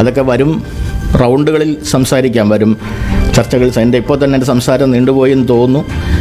അതൊക്കെ വരും റൗണ്ടുകളിൽ സംസാരിക്കാം വരും ചർച്ചകൾ എൻ്റെ ഇപ്പോൾ തന്നെ എൻ്റെ സംസാരം നീണ്ടുപോയി എന്ന് തോന്നുന്നു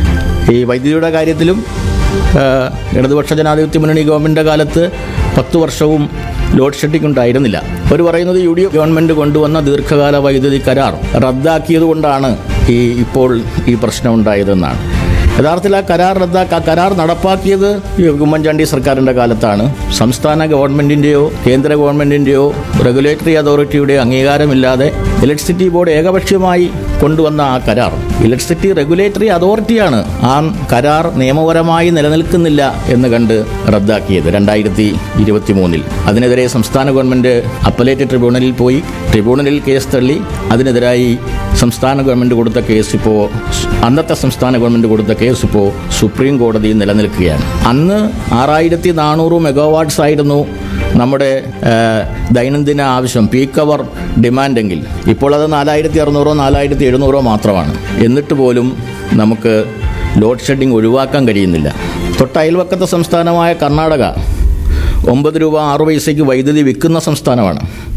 ഈ വൈദ്യുതിയുടെ കാര്യത്തിലും ആ, ഇടതുപക്ഷ ജനാധിപത്യ മുന്നണി ഗവൺമെൻറ്റിൻ്റെ കാലത്ത് പത്ത് വർഷവും ലോഡ് ഷെഡിംഗ് ഉണ്ടായിരുന്നില്ല അവർ പറയുന്നത് യു ഡി എഫ് ഗവൺമെൻറ് കൊണ്ടുവന്ന ദീർഘകാല വൈദ്യുതി കരാർ റദ്ദാക്കിയത് കൊണ്ടാണ് ഈ ഇപ്പോൾ ഈ പ്രശ്നം ഉണ്ടായതെന്നാണ് യഥാർത്ഥത്തിൽ ആ കരാർ റദ്ദാക്ക ആ കരാർ നടപ്പാക്കിയത് ഈ ഉമ്മൻചാണ്ടി സർക്കാരിൻ്റെ കാലത്താണ് സംസ്ഥാന ഗവൺമെൻറ്റിൻ്റെയോ കേന്ദ്ര ഗവൺമെൻറ്റിൻ്റെയോ റെഗുലേറ്ററി അതോറിറ്റിയുടെ അംഗീകാരമില്ലാതെ ഇലക്ട്രിസിറ്റി ബോർഡ് ഏകപക്ഷീയമായി കൊണ്ടുവന്ന ആ കരാർ ഇലക്ട്രിസിറ്റി റെഗുലേറ്ററി അതോറിറ്റിയാണ് ആ കരാർ നിയമപരമായി നിലനിൽക്കുന്നില്ല എന്ന് കണ്ട് റദ്ദാക്കിയത് രണ്ടായിരത്തി ഇരുപത്തി മൂന്നിൽ അതിനെതിരെ സംസ്ഥാന ഗവൺമെൻറ് അപ്പലേറ്റ് ട്രിബ്യൂണലിൽ പോയി ട്രിബ്യൂണലിൽ കേസ് തള്ളി അതിനെതിരായി സംസ്ഥാന ഗവൺമെൻറ് കൊടുത്ത കേസ് ഇപ്പോൾ അന്നത്തെ സംസ്ഥാന ഗവൺമെൻറ് കൊടുത്ത കേസ് ഇപ്പോൾ സുപ്രീം കോടതിയിൽ നിലനിൽക്കുകയാണ് അന്ന് ആറായിരത്തി നാനൂറ് മെഗാവാട്ട്സ് ആയിരുന്നു നമ്മുടെ ആ, ദൈനംദിന ആവശ്യം പീക്ക് അവർ ഡിമാൻഡെങ്കിൽ ഇപ്പോൾ അത് നാലായിരത്തി അറുന്നൂറോ നാലായിരത്തി എഴുന്നൂറോ മാത്രമാണ് എന്നിട്ട് പോലും നമുക്ക് ലോഡ് ഷെഡിംഗ് ഒഴിവാക്കാൻ കഴിയുന്നില്ല തൊട്ട് അയൽവക്കത്തെ സംസ്ഥാനമായ കർണാടക ഒമ്പത് രൂപ ആറ് പൈസയ്ക്ക് വൈദ്യുതി വിൽക്കുന്ന സംസ്ഥാനമാണ്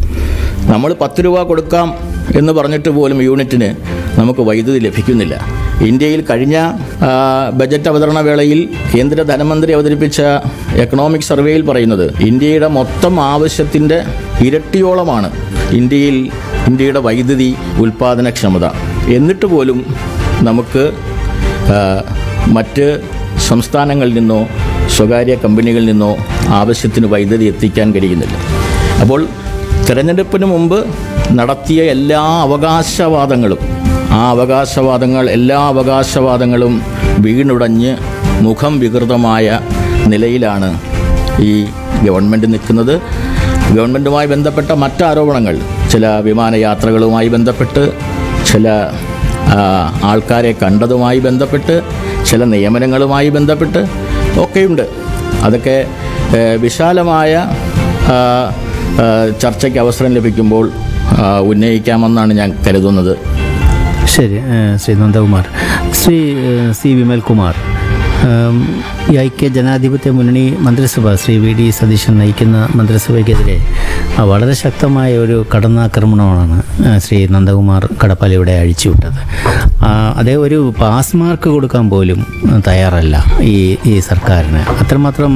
നമ്മൾ പത്ത് രൂപ കൊടുക്കാം എന്ന് പറഞ്ഞിട്ട് പോലും യൂണിറ്റിന് നമുക്ക് വൈദ്യുതി ലഭിക്കുന്നില്ല ഇന്ത്യയിൽ കഴിഞ്ഞ ആ, ബജറ്റ് അവതരണ വേളയിൽ കേന്ദ്ര ധനമന്ത്രി അവതരിപ്പിച്ച എക്കണോമിക് സർവേയിൽ പറയുന്നത് ഇന്ത്യയുടെ മൊത്തം ആവശ്യത്തിൻ്റെ ഇരട്ടിയോളമാണ് ഇന്ത്യയിൽ ഇന്ത്യയുടെ വൈദ്യുതി ഉൽപ്പാദനക്ഷമത എന്നിട്ട് പോലും നമുക്ക് ആ, മറ്റ് സംസ്ഥാനങ്ങളിൽ നിന്നോ സ്വകാര്യ കമ്പനികളിൽ നിന്നോ ആവശ്യത്തിന് വൈദ്യുതി എത്തിക്കാൻ കഴിയുന്നില്ല അപ്പോൾ തിരഞ്ഞെടുപ്പിന് മുമ്പ് നടത്തിയ എല്ലാ അവകാശവാദങ്ങളും ആ അവകാശവാദങ്ങൾ എല്ലാ അവകാശവാദങ്ങളും വീണുടഞ്ഞ് മുഖം വികൃതമായ നിലയിലാണ് ഈ ഗവൺമെൻറ് നിൽക്കുന്നത് ഗവൺമെൻറ്റുമായി ബന്ധപ്പെട്ട മറ്റ് ആരോപണങ്ങൾ ചില വിമാനയാത്രകളുമായി ബന്ധപ്പെട്ട് ചില ആ, ആൾക്കാരെ കണ്ടതുമായി ബന്ധപ്പെട്ട് ചില നിയമനങ്ങളുമായി ബന്ധപ്പെട്ട് ഒക്കെയുണ്ട് അതൊക്കെ ഏ, വിശാലമായ ആ, ആ, ചർച്ചയ്ക്ക് അവസരം ലഭിക്കുമ്പോൾ ആ, ഉന്നയിക്കാമെന്നാണ് ഞാൻ കരുതുന്നത് ശരി ഏഹ് ശ്രീ നന്ദകുമാർ ശ്രീ ഏഹ് സി വിമൽകുമാർ ഏം, ഈ ഐക്യ ജനാധിപത്യ മുന്നണി മന്ത്രിസഭ ശ്രീ വി ഡി സതീശൻ നയിക്കുന്ന മന്ത്രിസഭയ്ക്കെതിരെ ആ, വളരെ ശക്തമായ ഒരു കടന്നാക്രമണമാണ് ഏഹ് ശ്രീ നന്ദകുമാർ കടപ്പാലിയുടെ അഴിച്ചുവിട്ടത് ആ, അതേ ഒരു പാസ് മാർക്ക് കൊടുക്കാൻ പോലും ഏഹ് തയ്യാറല്ല ഈ ഈ സർക്കാരിന് അത്രമാത്രം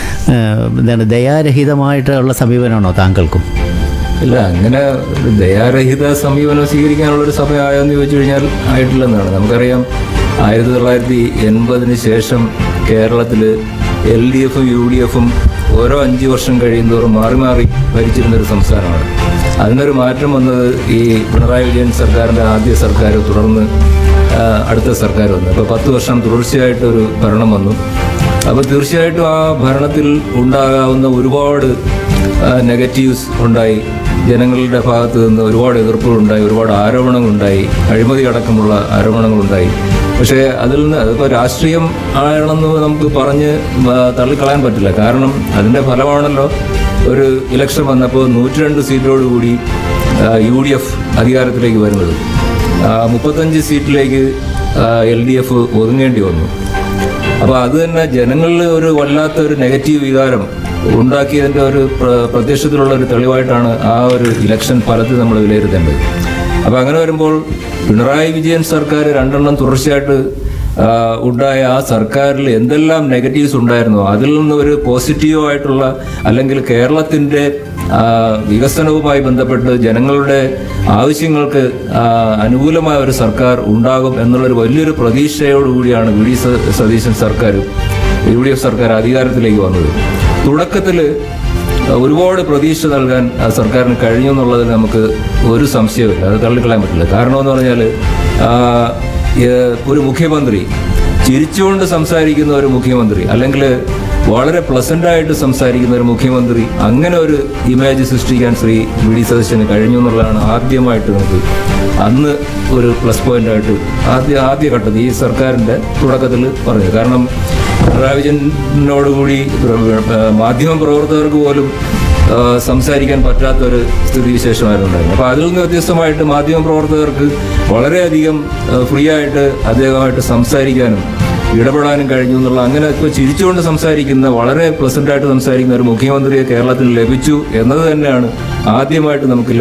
ഏഹ് എന്താണ് ദയാരഹിതമായിട്ടുള്ള സമീപനമാണോ താങ്കൾക്കും ഇല്ല അങ്ങനെ ഒരു ദയാരഹിത സമീപനം സ്വീകരിക്കാനുള്ള ഒരു സമയമായോ എന്ന് ചോദിച്ചു കഴിഞ്ഞാൽ ആയിട്ടില്ലെന്നാണ് നമുക്കറിയാം ആയിരത്തി തൊള്ളായിരത്തി എൺപതിന് ശേഷം കേരളത്തിൽ എൽ ഡി എഫും യു ഡി എഫും ഓരോ അഞ്ച് വർഷം കഴിയുന്തോറും മാറി മാറി ഭരിച്ചിരുന്ന ഒരു സംസ്ഥാനമാണ് അതിനൊരു മാറ്റം വന്നത് ഈ പിണറായി വിജയൻ സർക്കാരിൻ്റെ ആദ്യ സർക്കാർ തുടർന്ന് ആ, അടുത്ത സർക്കാർ വന്നു അപ്പോൾ പത്ത് വർഷം തുടർച്ചയായിട്ട് ഒരു ഭരണം വന്നു അപ്പോൾ തീർച്ചയായിട്ടും ആ ഭരണത്തിൽ ഉണ്ടാകാവുന്ന ഒരുപാട് നെഗറ്റീവ്സ് ഉണ്ടായി ജനങ്ങളുടെ ഭാഗത്ത് നിന്ന് ഒരുപാട് എതിർപ്പുകളുണ്ടായി ഒരുപാട് ആരോപണങ്ങളുണ്ടായി അഴിമതി അടക്കമുള്ള ആരോപണങ്ങളുണ്ടായി പക്ഷേ അതിൽ നിന്ന് അതിപ്പോൾ രാഷ്ട്രീയം ആണെന്ന് നമുക്ക് പറഞ്ഞ് ആ, തള്ളിക്കളയാൻ പറ്റില്ല കാരണം അതിൻ്റെ ഫലമാണല്ലോ ഒരു ഇലക്ഷൻ വന്നപ്പോൾ നൂറ്റി രണ്ട് സീറ്റോടുകൂടി യു ഡി എഫ് അധികാരത്തിലേക്ക് വരുന്നത് ആ, മുപ്പത്തഞ്ച് സീറ്റിലേക്ക് എൽ ഡി എഫ് ഒതുങ്ങേണ്ടി വന്നു അപ്പോൾ അത് തന്നെ ജനങ്ങളിൽ ഒരു വല്ലാത്ത ഒരു നെഗറ്റീവ് വികാരം ഉണ്ടാക്കിയതിൻ്റെ ഒരു പ്ര- പ്രത്യക്ഷത്തിലുള്ള ഒരു തെളിവായിട്ടാണ് ആ ഒരു ഇലക്ഷൻ ഫലത്തിൽ നമ്മൾ വിലയിരുത്തേണ്ടത് അപ്പോൾ അങ്ങനെ വരുമ്പോൾ പിണറായി വിജയൻ സർക്കാർ രണ്ടെണ്ണം തുടർച്ചയായിട്ട് ആ, ഉണ്ടായ ആ സർക്കാരിൽ എന്തെല്ലാം നെഗറ്റീവ്സ് ഉണ്ടായിരുന്നോ അതിൽ നിന്ന് ഒരു പോസിറ്റീവായിട്ടുള്ള അല്ലെങ്കിൽ കേരളത്തിൻ്റെ ആ, വികസനവുമായി ബന്ധപ്പെട്ട് ജനങ്ങളുടെ ആവശ്യങ്ങൾക്ക് ആ, അനുകൂലമായ ഒരു സർക്കാർ ഉണ്ടാകും എന്നുള്ളൊരു വലിയൊരു പ്രതീക്ഷയോടുകൂടിയാണ് വി ഡി സ- സതീശൻ സർക്കാർ യു ഡി എഫ് സർക്കാർ അധികാരത്തിലേക്ക് വന്നത് തുടക്കത്തിൽ ഒരുപാട് പ്രതീക്ഷ നൽകാൻ ആ സർക്കാരിന് കഴിഞ്ഞു എന്നുള്ളതിൽ നമുക്ക് ഒരു സംശയമില്ല അത് തള്ളിക്കളയാൻ പറ്റില്ല കാരണം എന്ന് പറഞ്ഞാൽ ഒരു മുഖ്യമന്ത്രി ചിരിച്ചുകൊണ്ട് സംസാരിക്കുന്ന ഒരു മുഖ്യമന്ത്രി അല്ലെങ്കിൽ വളരെ പ്ലസന്റ് ആയിട്ട് സംസാരിക്കുന്ന ഒരു മുഖ്യമന്ത്രി അങ്ങനെ ഒരു ഇമേജ് സൃഷ്ടിക്കാൻ ശ്രീ വി ഡി സതീശന് കഴിഞ്ഞു എന്നുള്ളതാണ് ആദ്യമായിട്ട് നമുക്ക് അന്ന് ഒരു പ്ലസ് പോയിന്റ് ആയിട്ട് ആദ്യ ആദ്യ ഘട്ടത്തിൽ ഈ സർക്കാരിന്റെ തുടക്കത്തിൽ പറഞ്ഞത് കാരണം പിണറായി വിജയനോടുകൂടി മാധ്യമ പ്രവർത്തകർക്ക് പോലും ആ, സംസാരിക്കാൻ പറ്റാത്ത ഒരു സ്ഥിതിവിശേഷമായിരുന്നു ഉണ്ടായിരുന്നത് അപ്പോൾ അതിൽ നിന്ന് വ്യത്യസ്തമായിട്ട് മാധ്യമ പ്രവർത്തകർക്ക് വളരെയധികം ഫ്രീ ആയിട്ട് അദ്ദേഹമായിട്ട് സംസാരിക്കാനും ഇടപെടാനും കഴിഞ്ഞു എന്നുള്ള അങ്ങനെ ഇപ്പോൾ ചിരിച്ചുകൊണ്ട് സംസാരിക്കുന്ന വളരെ പ്ലസന്റ് ആയിട്ട് സംസാരിക്കുന്ന ഒരു മുഖ്യമന്ത്രിയെ കേരളത്തിൽ ലഭിച്ചു എന്നത് തന്നെയാണ് ആദ്യമായിട്ട് നമുക്ക്